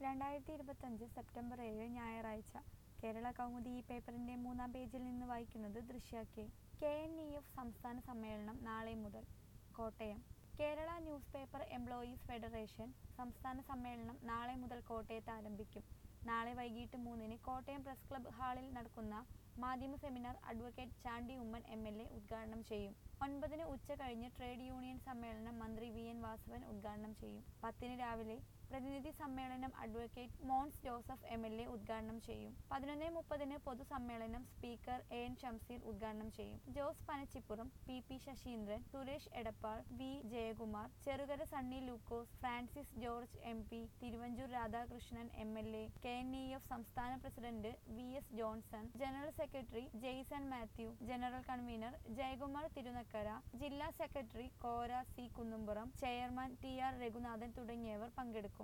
രണ്ടായിരത്തി ഇരുപത്തഞ്ച് സെപ്റ്റംബർ ഏഴ് ഞായറാഴ്ച കേരള കൗമുദി ഈ പേപ്പറിന്റെ മൂന്നാം പേജിൽ നിന്ന് വായിക്കുന്നത് Drishya K K N E F സംസ്ഥാന സമ്മേളനം നാളെ മുതൽ Kottayam Kerala news paper employees federation സംസ്ഥാന സമ്മേളനം നാളെ മുതൽ കോട്ടയത്ത് ആരംഭിക്കും നാളെ വൈകിട്ട് മൂന്നിന് കോട്ടയം പ്രസ് ക്ലബ്ബ് ഹാളിൽ നടക്കുന്ന മാധ്യമ seminar advocate Chandy Oommen M L A ഉദ്ഘാടനം ചെയ്യും ഒൻപതിന് ഉച്ച കഴിഞ്ഞ് ട്രേഡ് യൂണിയൻ സമ്മേളനം മന്ത്രി വി എൻ വാസവൻ ഉദ്ഘാടനം ചെയ്യും പത്തിന് രാവിലെ പ്രതിനിധി സമ്മേളനം advocate Mons Joseph M L A ഉദ്ഘാടനം ചെയ്യും പതിനൊന്ന് മുപ്പതിന് പൊതുസമ്മേളനം സ്പീക്കർ എ എൻ ഷംസീർ ഉദ്ഘാടനം ചെയ്യും Jose Panachippuram P P Sasheendran Suresh Edappal V Jayakumar Cherukara Sunny Lukose Francis George M P Thiruvanchoor Radhakrishnan M L A K N E F സംസ്ഥാന president V S Johnson general secretary Jaison Mathew general convener Jayakumar Thirunakkara ജില്ലാ secretary Kora C Kunnumpuram chairman T R Raghunathan തുടങ്ങിയവർ പങ്കെടുക്കും